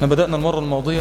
احنا بدأنا المرة الماضية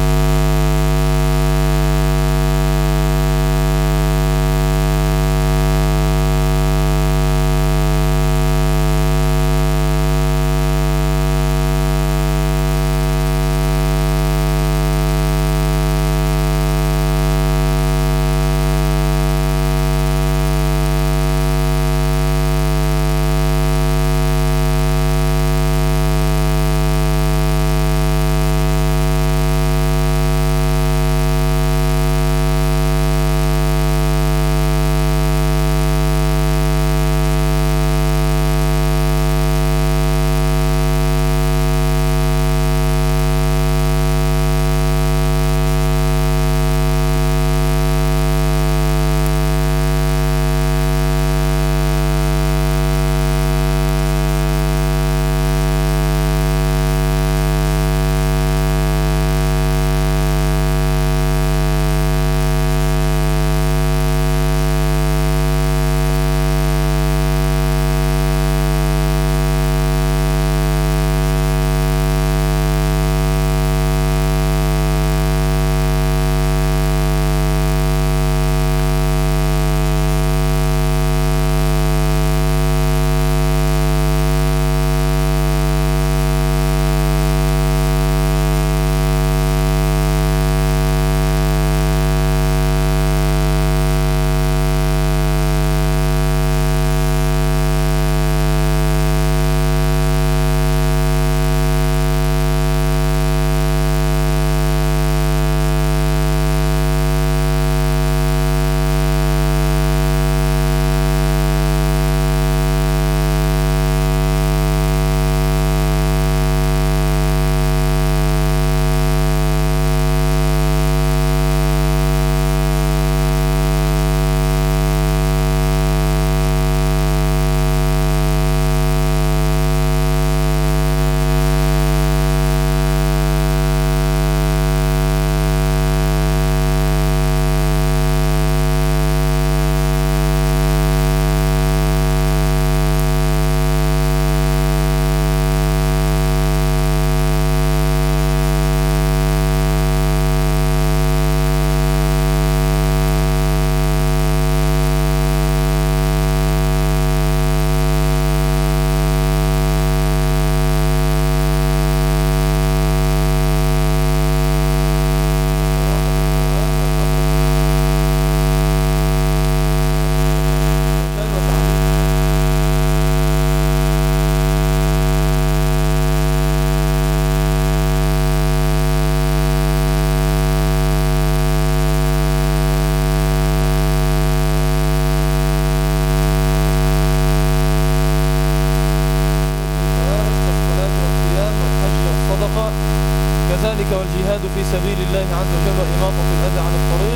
كذلك والجهاد في سبيل الله عز وجل وإماطة الأذى عن الطريق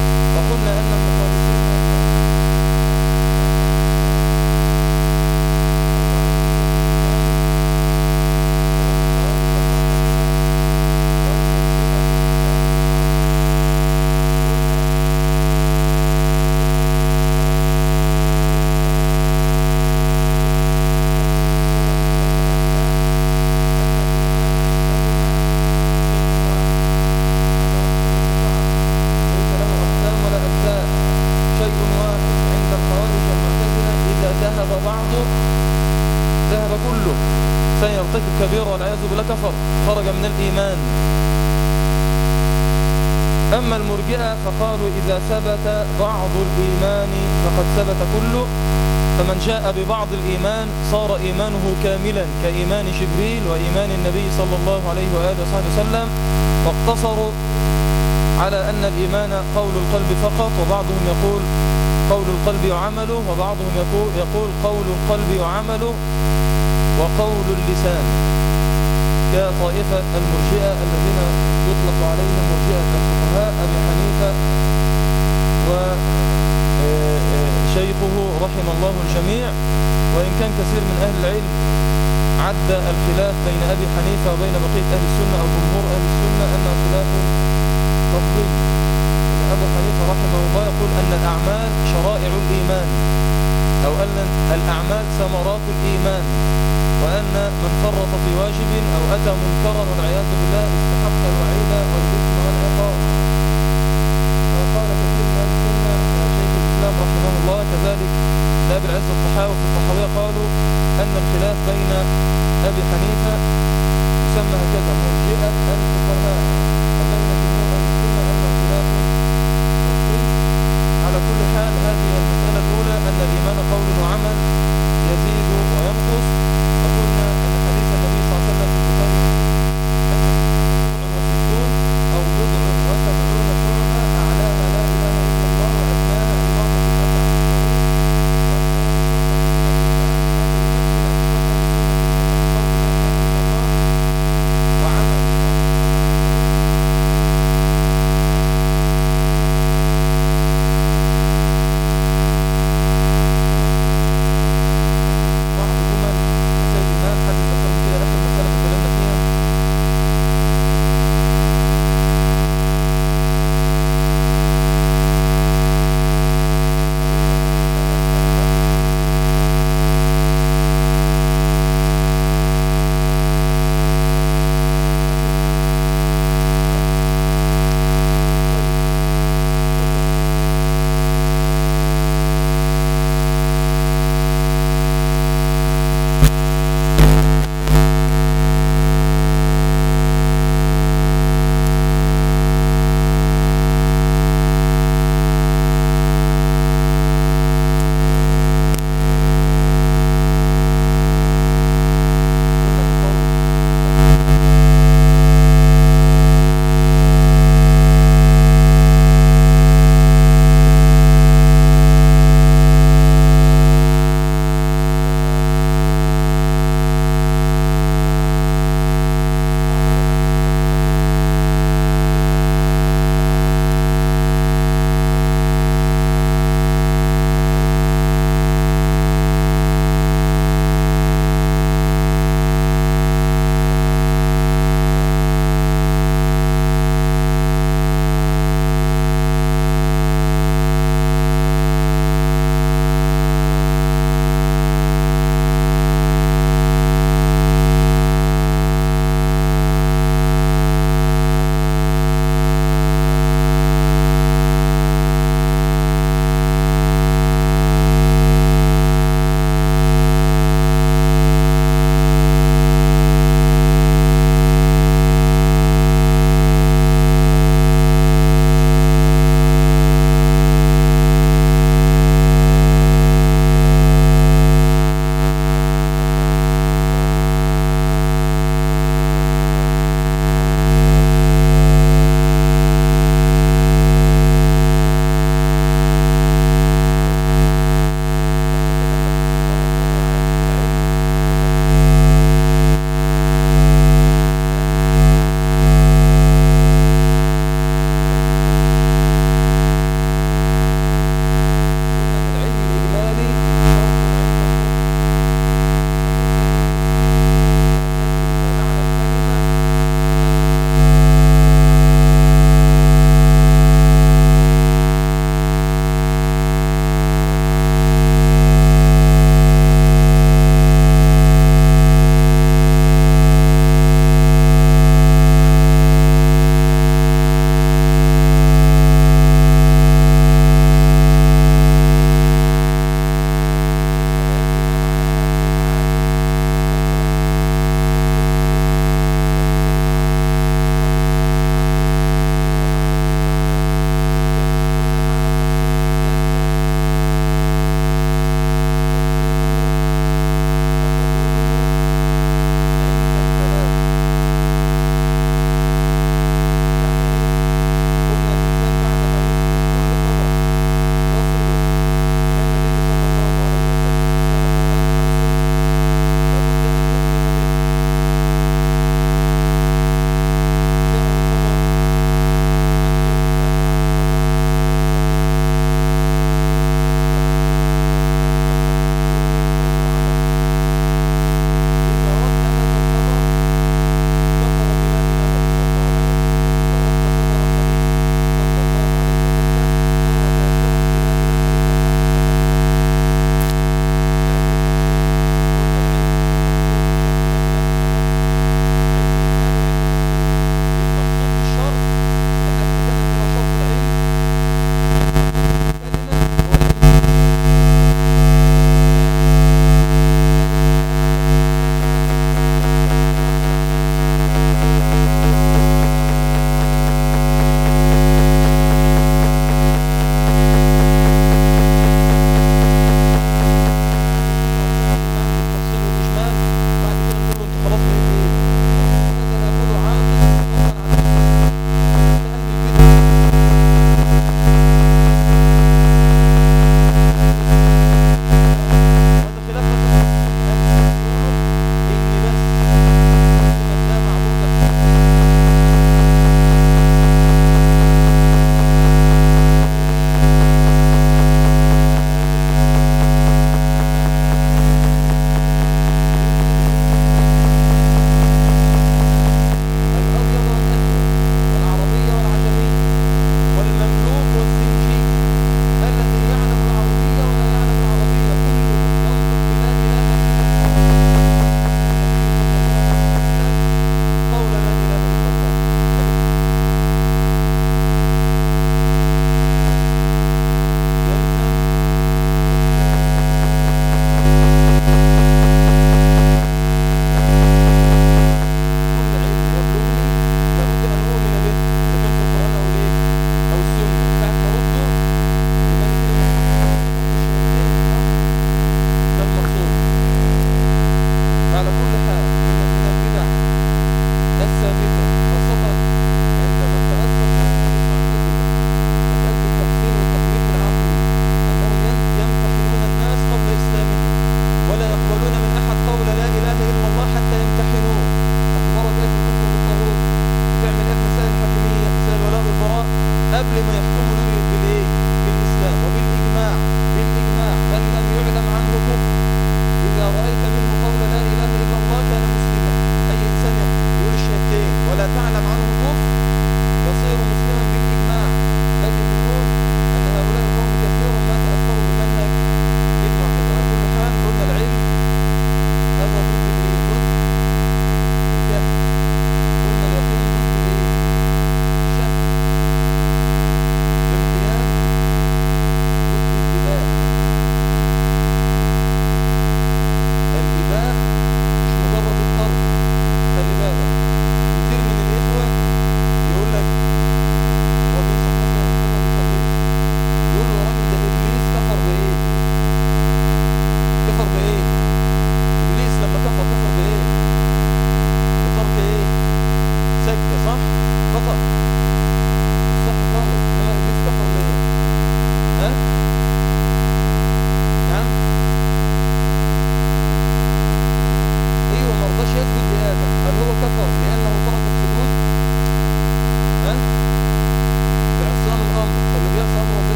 وقلنا أن المخالفين ليس له أقسام ولا أجزاء شيء واحد عند الخوارج المعتزلة إذا ذهب بعضه ذهب كله سيرتكب كبيرة والعياذ بالله كفر خرج من الإيمان أما المرجئة فقالوا إذا ثبت بعض الإيمان فقد ثبت كله فمن جاء ببعض الإيمان صار إيمانه كاملا كإيمان جبريل وإيمان النبي صلى الله عليه وآله وصحبه وسلم واقتصروا على أن الإيمان قول القلب فقط وبعضهم يقول قول القلب وعمله وبعضهم يقول, يقول قول القلب وعمله وقول اللسان كطائفة المرجئة الذين يطلق عليهم مرجئة الفقهاء أبي حنيفة وشيخه رحم الله الجميع وإن كان كثير من أهل العلم عد الخلاف بين أبي حنيفة وبين بقية أهل السنة أو جمهور أهل السنة أنه خلاف تفضيل أبو حنيفة رحمه الله يقول أن الأعمال شرائع الإيمان أو أن الأعمال ثمرات الإيمان وأن من فرط في واجب أو أتى منكرا والعياذ بالله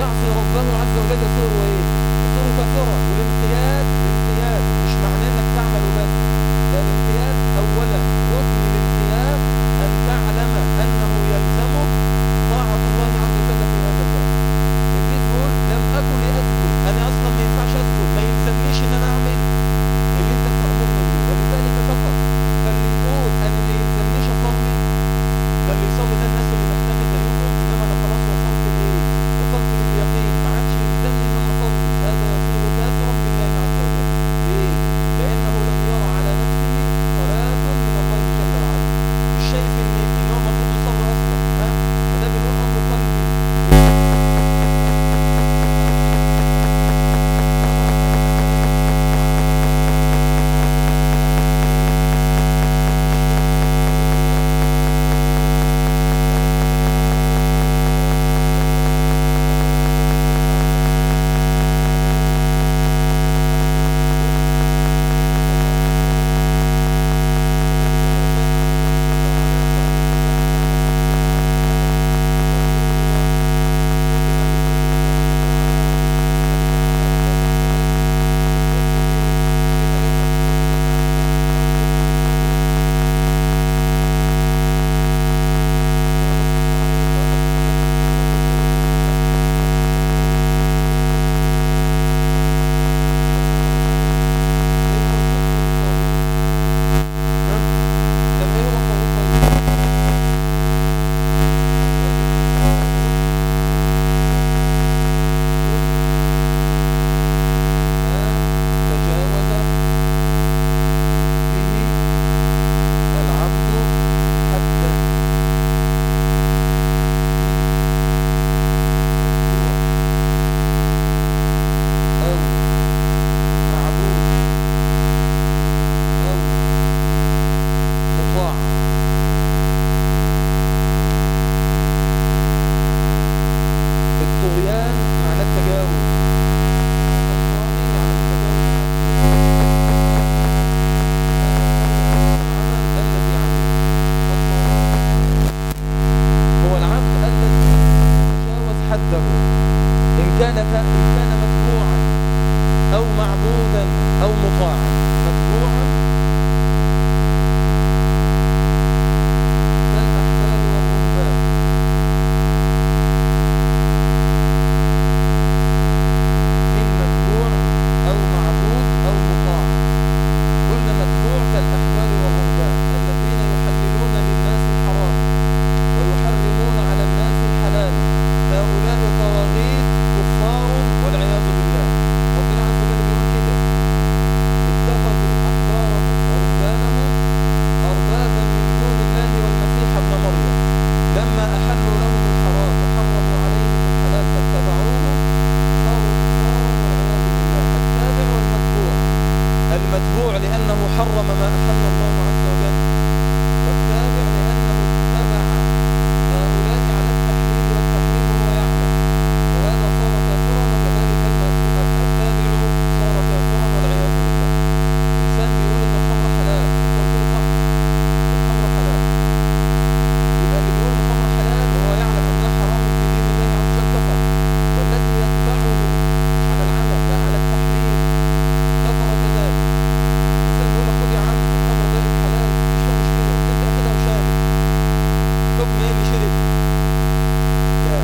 يعصي ربه عز وجل يصير ايه يصير كافرا والانقياد الانقياد مش معناه انك تعمل بس ده الانقياد اولا ركن الانقياد ان تعلم انه يلزمك طاعة الله عز وجل في هذا الباب ابليس يقول لم اكن لاسجد انا اصلا ما ينفعش اسجد ما يلزمنيش ان انا اعمل اللي انت بتامرني بيه ولذلك كفر فاللي يقول انا ما يلزمنيش اصلي ده اللي يصلي ده الناس اللي محتاجه زيكم انما انا خلاص وصلت لايه وصلت لليقين ما عادش يلزمني ان انا اصلي هذا يصير كافرا بالله عز وجل ليه لانه لم يرى على نفسه صلاه من الله جل وعلا مش شايف ان ان هو المفروض يصلي اصلا ها فده بنقول امر قلبي ها؟ طب ايه هو الطريق طيب؟ ما تجاوز به العبد حتى أو معبود أو مطاع الطغيان معناه التجاوز الطاغي يعني التجاوز العمل الذي عمله هو العبد الذي تجاوز حده إن كان ك- إن كان متبوعا أو معبودا أو مطاعا متبوعا كالأحبار والرهبان من متبوع أو معبود أو مطاع قلنا متبوع كالأحبار والرهبان الذين يحللون للناس الحرام ويحرمون على الناس الحلال هؤلاء طواغيت كفار والعياذ بالله ربنا عز وجل بيقول كده اتخذوا أحبارهم ورهبانهم أربابا من دون الله والمسيح ابن مريم لما أحلوا لهم الحرام وحرموا عليهم الحلال فاتبعوه صاروا كفارا والعياذ بالله التابع والمتبوع المتبوع لأنه حرم ما أحل الله عز وجل والتابع لأنه اتبع هؤلاء على التحليل والتحريم وهو يعلم فهذا صار كافرا وكذلك المتبوع التابع صار كافرا والعياذ بالله إنسان بيقول إن الخمر حلال أنت قلت له صح الخمر حلال يبقى اللي بيقول الخمر حلال وهو يعلم أنها حرام في دين الله عز وجل كفر والذي يتبعه مش على العمل لا على التحليل كفر كذلك إنسان بيقول لك خد يا عم الخمر ده حلال مش فيها مشكلة وأنت أخدها وشارب حكم إيه اللي شرب لا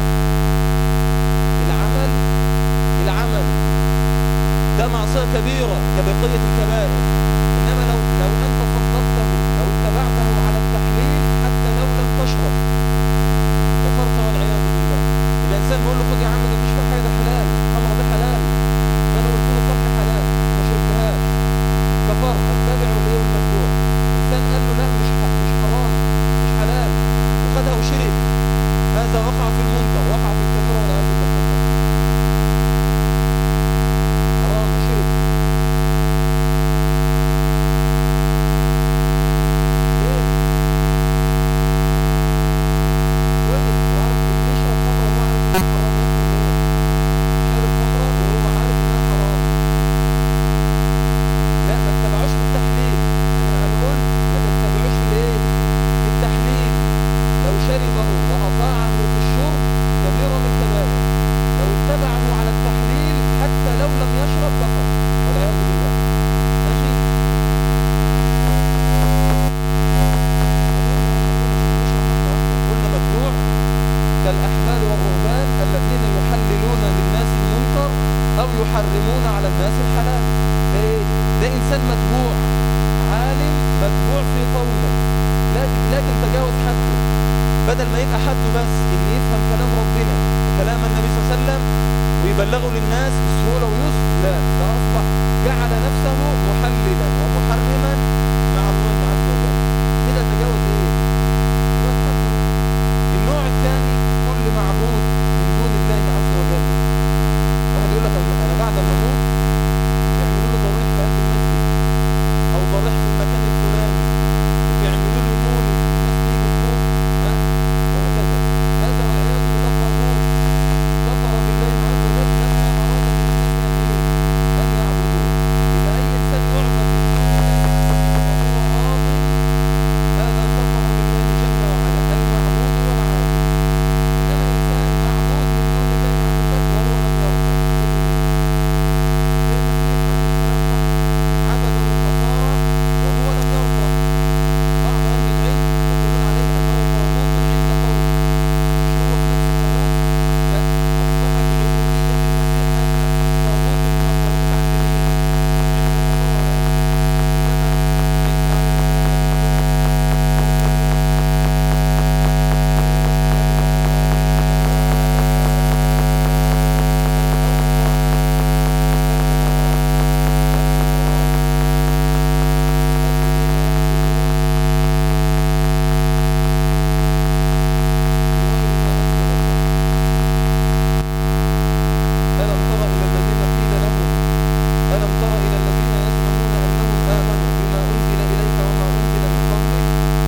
العمل العمل ده معصية كبيرة كبقية الكبائر إنما لو لو أنت صدقته لو اتبعته على التحليل حتى لو لم تشرب كفرت والعياذ بالله يبقى إنسان بيقول له خد يا عم ده مفيش فيها حاجة ده حلال الخمر ده حلال فأنا قلت له صح حلال ما شربتهاش كفرت التابع والإيه والمتبوع إنسان قال له لا مش ح- مش حرام مش حلال وخدها وشرب هذا وقع في المنكر وقع في الكبيرة والعياذ بالله حرام شرب يحرمون على الناس الحلال ده ايه ده انسان متبوع عالم متبوع في قوله لكن لكن تجاوز حده بدل ما يبقى حده بس ان يفهم كلام ربنا وكلام النبي صلى الله عليه وسلم ويبلغه للناس بسهوله ويسر لا ده اصبح جعل نفسه محللا ومحرما مع الله عز وجل كده تجاوز ايه تجاوز حده النوع الثاني كل معبود من دون الله عز وجل واحد يقول لك انا بعد ما اموت يعملوا له ضريح في قلب المسجد او ضريح في المكان الفلاني ويعملوا له مولد الناس تيجي تشوف ها وهكذا هذا والعياذ بالله طاغوت كفر بالله عز وجل لما اراد من الناس ان ايه ان يعبدوه يبقى اي انسان يعبد من دون الله وهو راض هذا كفر بالله جل وعلا المعبود والعابد انما الانسان معبود من دون الله عز وجل وهو لم يرضى زي المسيح عليه السلام فقط عبده النصارى وهو لم يرضى بعض اهل العلم يقولون عليه انه طاغوت عند قوم مش هو في نفسه طاغوت لا اصبحت عبوديه المسيح هذا طاغوت من الطاغوت عند مين؟ عند النصارى انما عيسى عليه السلام ألم تر إلى الذين قيل لهم ألم تر إلى الذين يزعمون أنهم آمنوا بما أنزل إليك وما أنزل من قبلك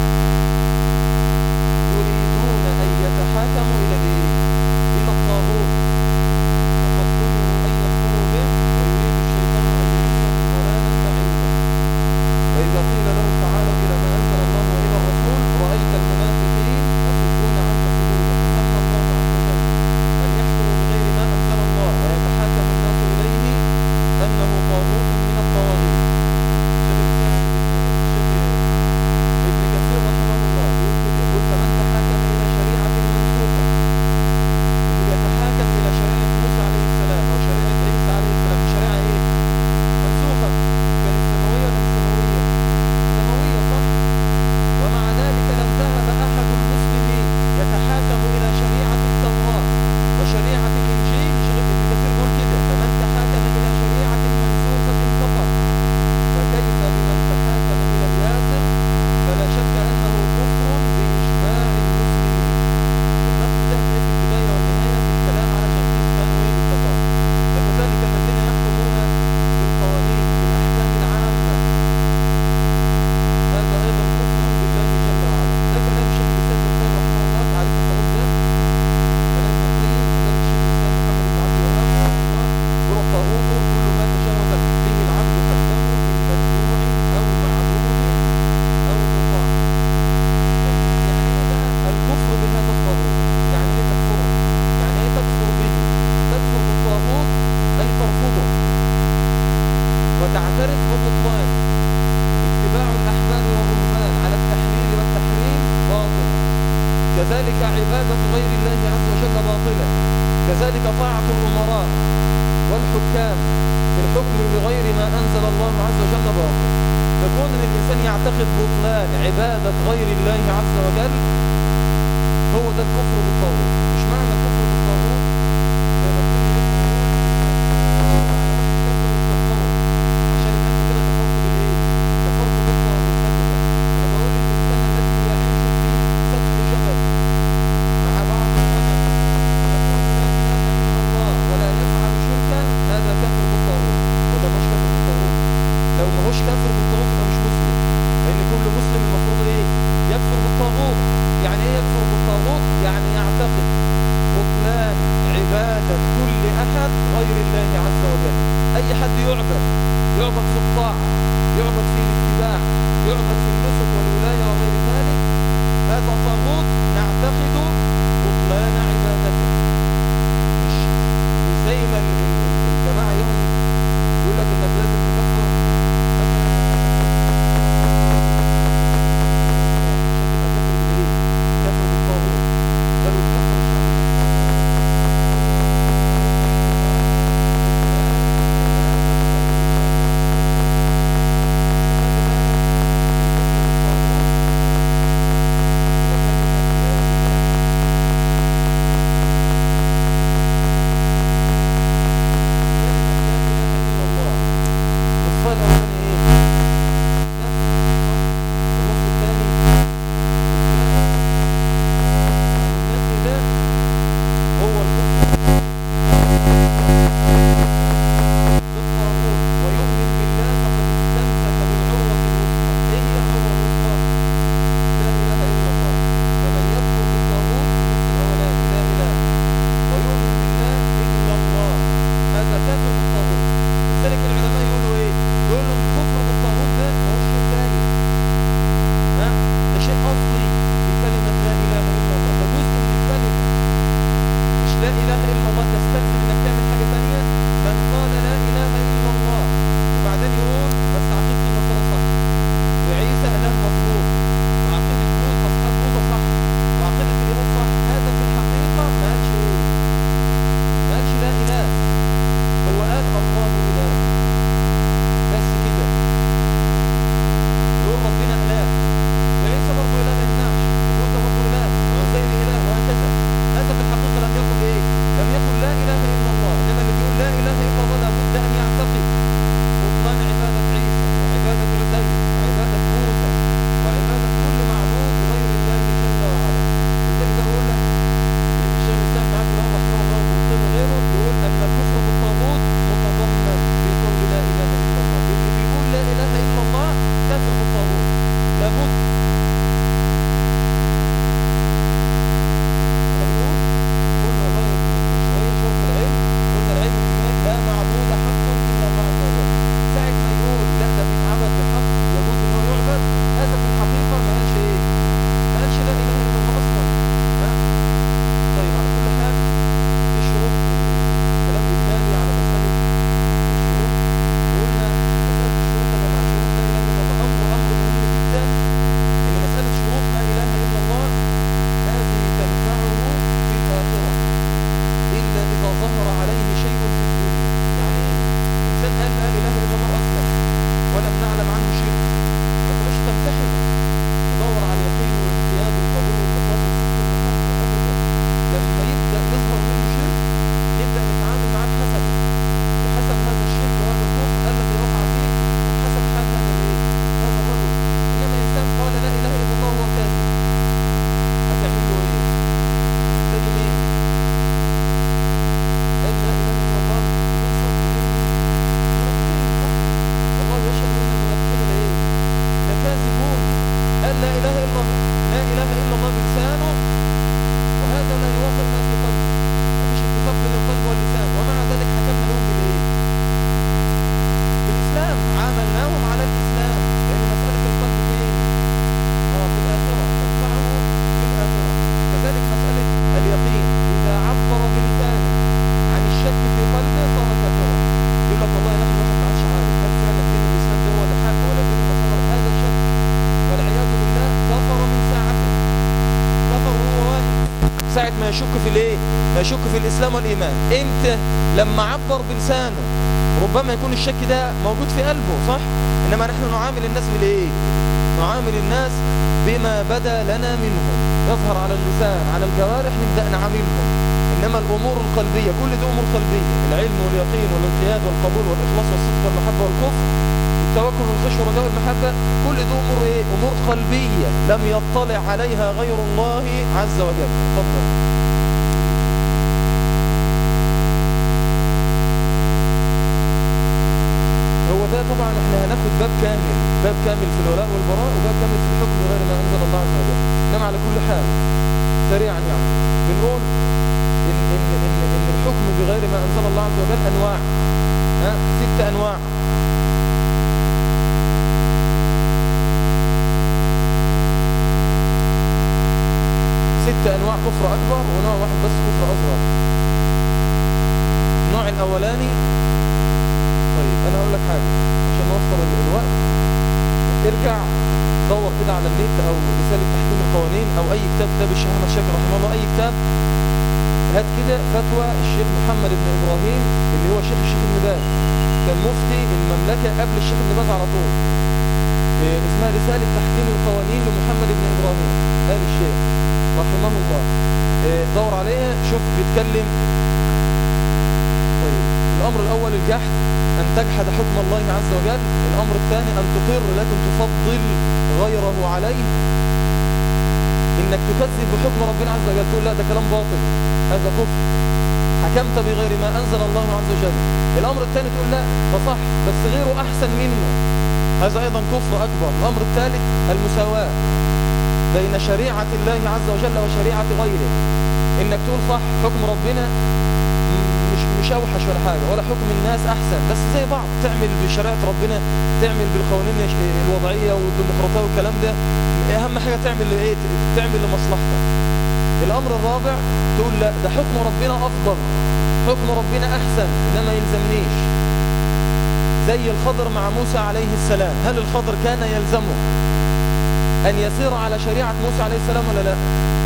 يريدون أن يتحاكموا إلى الإيه؟ إلى الطاغوت وقد أمروا أن يكفروا به ويريد الشيطان أن يضلهم ضلالا بعيدا وإذا قيل لهم تعالوا إلى ما أنزل الله وإلى الرسول رأيت المنافقين يصدون عنك صدودا فسمى الله عز وجل أن يحكموا بغير ما أنزل الله ويتحاكم الناس إليه أنه طاغوت من الطواغيت شيخ الإسلام الشيخ ابن كثير رحمه الله يقول كده يقول فمن تحاكم إلى شريعة منسوخة اللي بيتحاكم إلى شريعة موسى عليه السلام أو شريعة عيسى عليه السلام شريعة إيه؟ منسوخة كانت سماوية ولا مش سماوية؟ سماوية صح؟ ومع ذلك لم ذهب أحد المسلمين يتحاكم إلى شريعة التوراة وشريعة الإنجيل شيخ ابن كثير يقول كده فمن تحاكم إلى شريعة منسوخة كفر فكيف بمن تحاكم إلى الياسر فلا شك أنه كفر بإجماع المسلمين النقد ده هتلاقيه في البداية والنهاية في الكلام على شيخ ثانوي الكفار فكذلك الذين يحكمون بالقوانين بالأحكام العامة هذا أيضا كفر بالله جل وعلا ده كلام شيخ الإسلام ابن القيم رحمه الله تعرف الطاغوت ده كلام ابن القيم كذلك الشيخ الإسلام محمد بن عبد الوهاب رحمه الله يقول الطاغوت كل ما تجاوز به العبد حده من متبوع أو معبود أو مطاع طيب يعني إيه بقى الكفر بهذا الطاغوت يعني إيه تكفره يعني إيه تكفر به تكفر بالطاغوت أي ترفضه وتعترف ببطلانه اتباع الأحبار والرهبان على التحليل والتحريم باطل كذلك عبادة غير الله عز وجل باطلة كذلك طاعة الأمراء والحكام في الحكم بغير ما أنزل الله عز وجل باطل فكون أن الإنسان يعتقد بطلان عبادة غير الله عز وجل هو ده الكفر بالطاغوت مش معنى الكفر بالطاغوت زي ما كتير منكم يقول على واحد كفر وكفره عشان يبقى انت كده كفرت بالايه؟ كفرت بالطاغوت هكذا انا بقول الانسان الذي يعيش في سفح جبل مع بعض الغنم يقول لا اله الا الله ولا يفعل شركا هذا كافر بالطاغوت ولا مش كافر بالطاغوت لو ما هوش كافر بالطاغوت يبقى مش مسلم لان كل مسلم المفروض ايه يكفر بالطاغوت يعني ايه يكفر بالطاغوت يعني يعتقد بطلان عبادة كل أحد غير الله عز وجل أي حد يعبد يعبد في الطاعة يعبد في الاتباع يعبد في النسك والولاية وغير ذلك هذا طاغوت نعتقد بطلان عبادته مش مش زي ما ال- ال- الجماعة يوم يقول لك انك لازم تكفر مثلا عشان تبقى كافر بالايه؟ كافر بالطاغوت بل وتكفر الشعب يشك في الإسلام والإيمان إمتى لما عبر بلسانه ربما يكون الشك ده موجود في قلبه صح إنما نحن نعامل الناس بالإيه نعامل الناس بما بدا لنا منهم يظهر على اللسان على الجوارح نبدأ نعاملهم إنما الأمور القلبية كل دي أمور قلبية العلم واليقين والانقياد والقبول والإخلاص والصدق والمحبة والكفر التوكل والخشوع والرجاء والمحبة كل دي أمور إيه؟ أمور قلبية لم يطلع عليها غير الله عز وجل تفضل وده طبعا احنا هناخد باب كامل باب كامل في الولاء والبراء وباب كامل في الحكم غير ما انزل الله عز وجل انما على كل حال سريعا يعني بنقول ان ان ان, إن الحكم بغير ما انزل الله عز وجل انواع ها ست انواع ست انواع كفر اكبر ونوع واحد بس كفر اصغر النوع الاولاني طيب انا هقول لك حاجة عشان نوفر الوقت ارجع دور كده على النت او رسالة تحكيم القوانين او اي كتاب كتاب الشيخ احمد شاكر رحمه الله اي كتاب هات كده فتوى الشيخ محمد بن ابراهيم اللي هو شيخ الشيخ ابن باز كان مفتي المملكة قبل الشيخ ابن باز على طول إيه اسمها رسالة تحكيم القوانين لمحمد بن ابراهيم قال الشيخ رحمه الله إيه دور عليها شوف بيتكلم طيب الامر الاول الجحد أن تجحد حكم الله عز وجل الأمر الثاني أن تقر لكن تفضل غيره عليه إنك تكذب بحكم ربنا عز وجل تقول لا ده كلام باطل هذا كفر حكمت بغير ما أنزل الله عز وجل الأمر الثاني تقول لا ده صح بس غيره أحسن منه هذا أيضا كفر أكبر الأمر الثالث المساواة بين شريعة الله عز وجل وشريعة غيره إنك تقول صح حكم ربنا مش اوحش ولا حاجة ولا حكم الناس احسن بس زي بعض تعمل بشريعة ربنا تعمل بالقوانين الوضعية والديمقراطية والكلام ده اهم حاجة تعمل ايه تعمل لمصلحتك الامر الرابع تقول لا ده حكم ربنا افضل حكم ربنا احسن انما يلزمنيش زي الخضر مع موسى عليه السلام هل الخضر كان يلزمه ان يسير على شريعة موسى عليه السلام ولا لا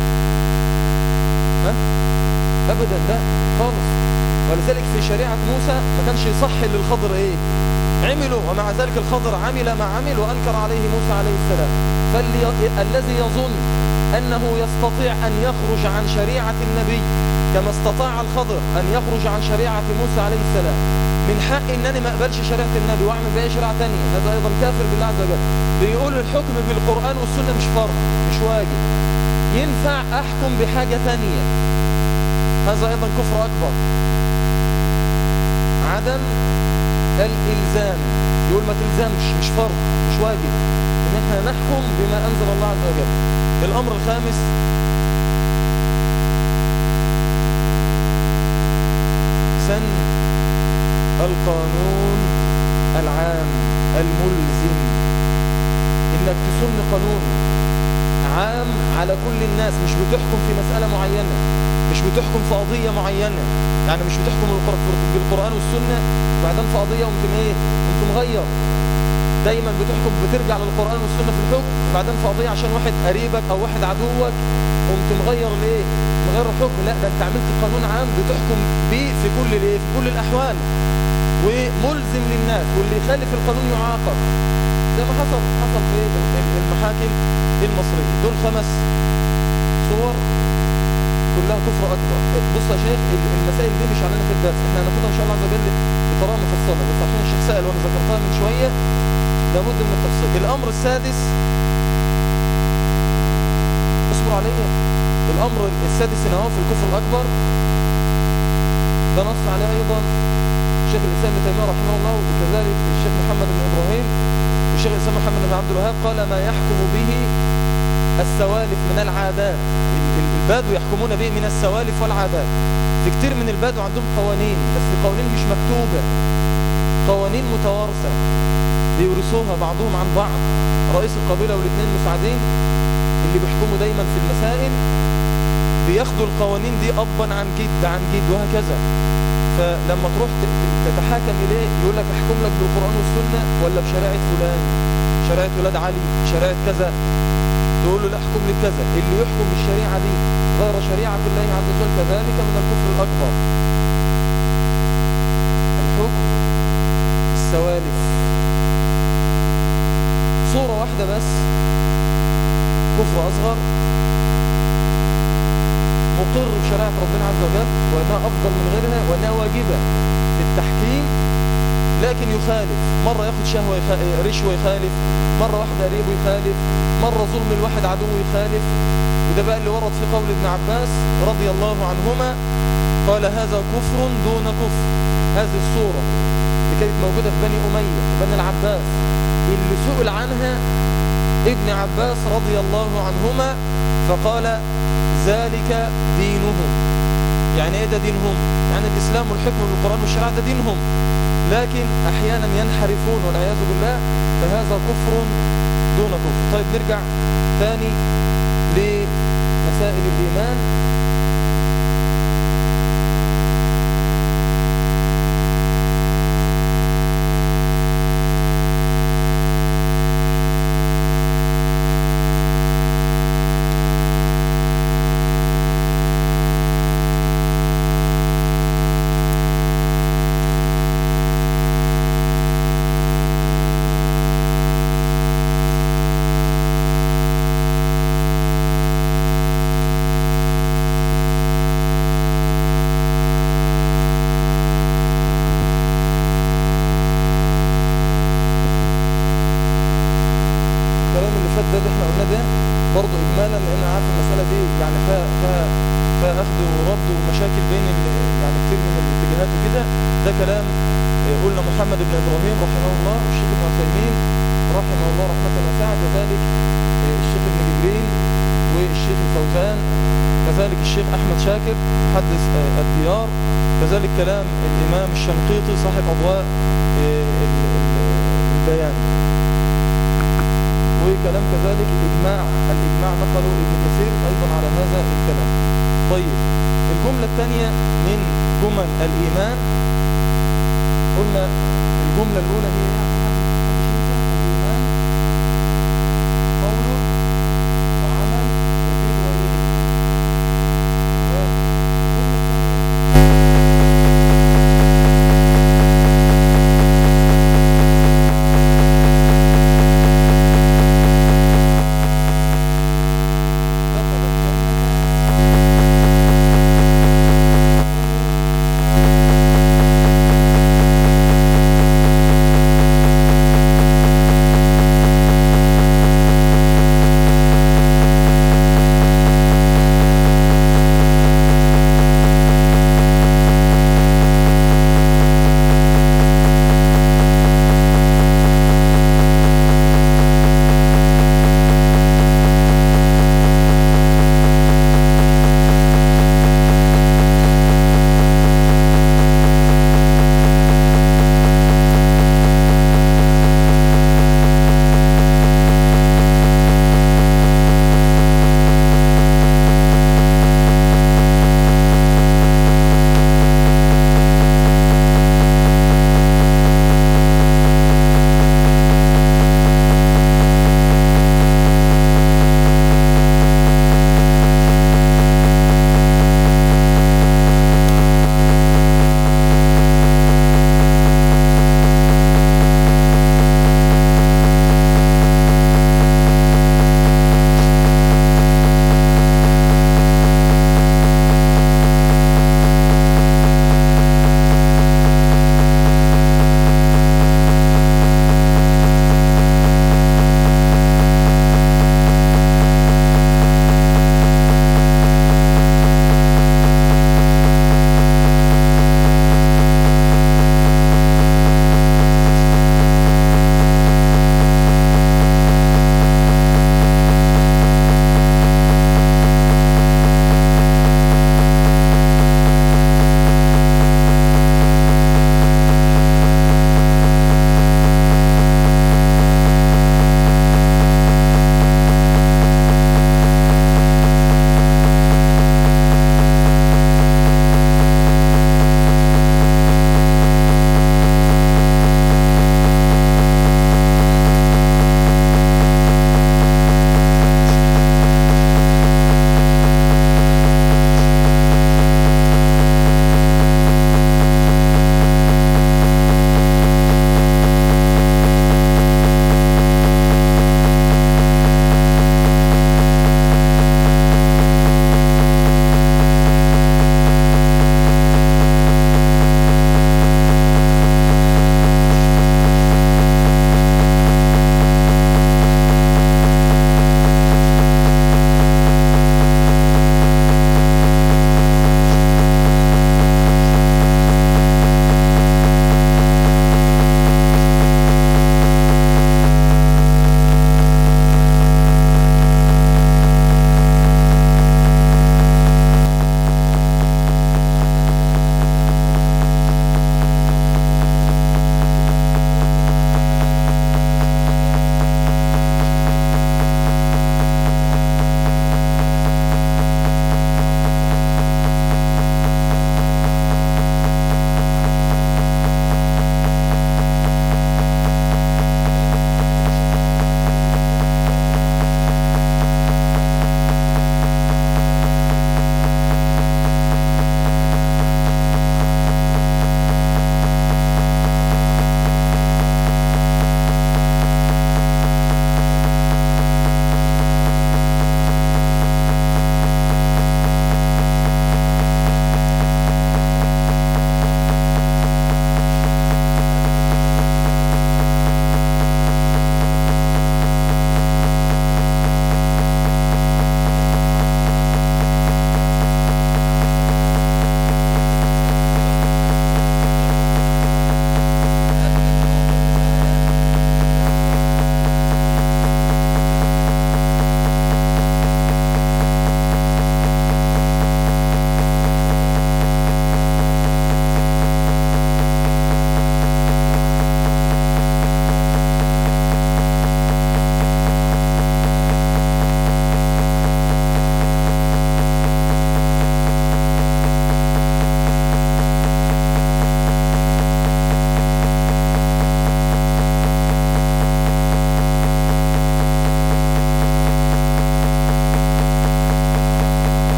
ها ابدا لا خالص ولذلك في شريعة موسى ما كانش يصح للخضر ايه عملوا ومع ذلك الخضر عمل ما عمل وأنكر عليه موسى عليه السلام فالذي يظن أنه يستطيع أن يخرج عن شريعة النبي كما استطاع الخضر أن يخرج عن شريعة موسى عليه السلام من حق أنني ما أقبلش شريعة النبي وأعمل بأي شريعة تانية هذا أيضا كافر بالله عز وجل بيقول الحكم بالقرآن والسنة مش فرض مش واجب ينفع أحكم بحاجة تانية هذا أيضا كفر أكبر عدم الإلزام يقول ما تلزمش مش فرض مش واجب ان احنا نحكم بما أنزل الله عز وجل الأمر الخامس سن القانون العام الملزم انك تسن قانون عام على كل الناس مش بتحكم في مسألة معينة مش بتحكم في قضية معينة يعني مش بتحكم بالقرآن والسنة وبعدين في قضية وانتم ايه وانتم مغير دايما بتحكم بترجع للقرآن والسنة في الحكم وبعدين في قضية عشان واحد قريبك او واحد عدوك قمت مغير ليه مغير الحكم لا ده انت عملت قانون عام بتحكم بيه في كل الايه في كل الاحوال وملزم للناس واللي يخالف القانون يعاقب زي ما حصل حصل في المحاكم المصرية دول خمس صور كلها كفر أكبر بص يا شيخ المسائل دي مش علينا في الدرس احنا هناخدها إن شاء الله عز وجل بطريقة مفصلة بس عشان الشيخ سأل وأنا ذكرتها من شوية لابد من التفصيل الأمر السادس اصبر عليا الأمر السادس هنا في الكفر الأكبر ده نص عليه أيضا الشيخ الإسلام ابن تيمية رحمه الله وكذلك الشيخ محمد بن إبراهيم والشيخ الإسلام محمد بن عبد الوهاب قال ما يحكم به السوالف من العادات البادو يحكمون به من السوالف والعادات في كتير من البادو عندهم قوانين بس قوانين مش مكتوبة قوانين متوارثة بيورثوها بعضهم عن بعض رئيس القبيلة والاثنين مساعدين اللي بيحكموا دايما في المسائل بياخدوا القوانين دي أبا عن جد عن جد وهكذا فلما تروح تتحاكم إليه يقول لك احكم لك بالقرآن والسنة ولا بشريعة فلان شريعة ولاد علي شريعة كذا تقول له لا احكم لي كذا اللي يحكم بالشريعة دي غير شريعة الله عز وجل كذلك من الكفر الأكبر الحكم السوالف صورة واحدة بس كفر أصغر مقر بشريعة ربنا عز وجل وأنها أفضل من غيرها وأنها واجبة في التحكيم لكن يخالف مرة ياخد شهوة رشوة يخالف مرة واحد قريبه يخالف مرة ظلم الواحد عدو يخالف وده بقى اللي ورد في قول ابن عباس رضي الله عنهما قال هذا كفر دون كفر هذه الصورة اللي كانت موجودة في بني أمية في بني العباس اللي سئل عنها ابن عباس رضي الله عنهما فقال ذلك دينهم يعني ايه ده دينهم يعني الإسلام والحكم والقرآن والشرع ده دينهم لكن أحيانا ينحرفون والعياذ بالله فهذا كفر دون كفر طيب نرجع ثاني لمسائل الإيمان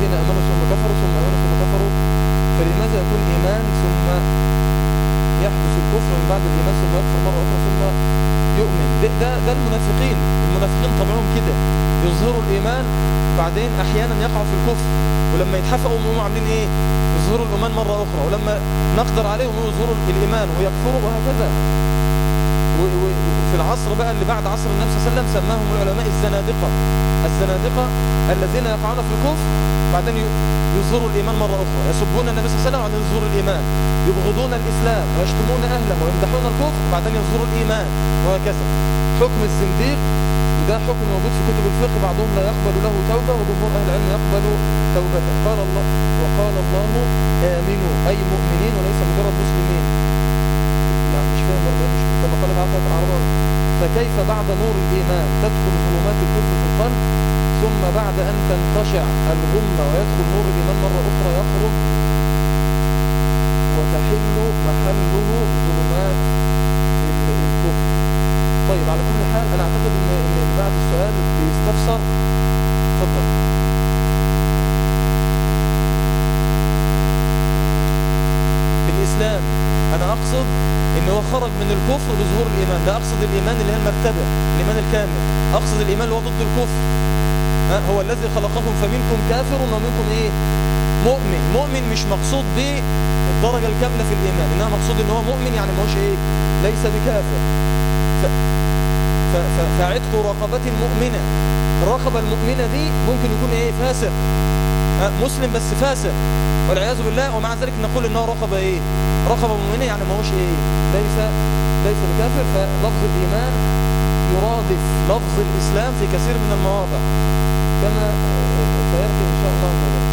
الذين امنوا ثم كفروا ثم امنوا ثم كفروا فلماذا يكون ايمان ثم يحدث الكفر من بعد الايمان ثم يكفر مره اخرى ثم يؤمن ده, ده, ده المنافقين المنافقين طبعهم كده يظهروا الايمان بعدين احيانا يقعوا في الكفر ولما يتحفقوا هم عاملين ايه يظهروا الايمان مره اخرى ولما نقدر عليهم يظهروا الايمان ويكفروا وهكذا وفي العصر بقى اللي بعد عصر النبي صلى الله عليه وسلم سماهم العلماء الزنادقة الزنادقة الذين يقعون في الكفر بعدين يظهروا الإيمان مرة أخرى يسبون النبي صلى الله عليه وسلم وبعدين يظهروا الإيمان يبغضون الإسلام ويشتمون أهله ويمدحون الكفر بعدين يظهروا الإيمان وهكذا حكم الزنديق وده حكم موجود في كتب الفقه بعضهم لا يقبل له توبة وجمهور أهل العلم يقبل توبته قال الله وقال الله آمنوا أي مؤمنين وليس مجرد مسلمين يعني مش فاهم برضه مش كما قال بعض العرب فكيف بعد نور الإيمان تدخل ظلمات الكفر في القلب ثم بعد أن تنتشع الغمة ويدخل نور الإيمان مرة أخرى يخرج وتحل محله ظلمات الكفر طيب على كل حال أنا أعتقد إن, إن بعد السؤال بيستفسر تفضل في الإسلام أنا أقصد إن هو خرج من الكفر بظهور الإيمان لا أقصد الإيمان اللي هي المرتبة الإيمان الكامل أقصد الإيمان اللي هو ضد الكفر ها هو الذي خلقكم فمنكم كافر ومنكم إيه مؤمن مؤمن مش مقصود به الدرجة الكاملة في الإيمان إنما مقصود إن هو مؤمن يعني ما هوش إيه ليس بكافر ف... ف... ف... فعتق رقبة مؤمنة الرقبة المؤمنة دي ممكن يكون إيه فاسق مسلم بس فاسق والعياذ بالله ومع ذلك نقول انه رقبة ايه رقبة مؤمنة يعني ما هوش ايه ليس ليس بكافر فلفظ الايمان يرادف لفظ الاسلام في كثير من المواضع كما سيأتي ان شاء الله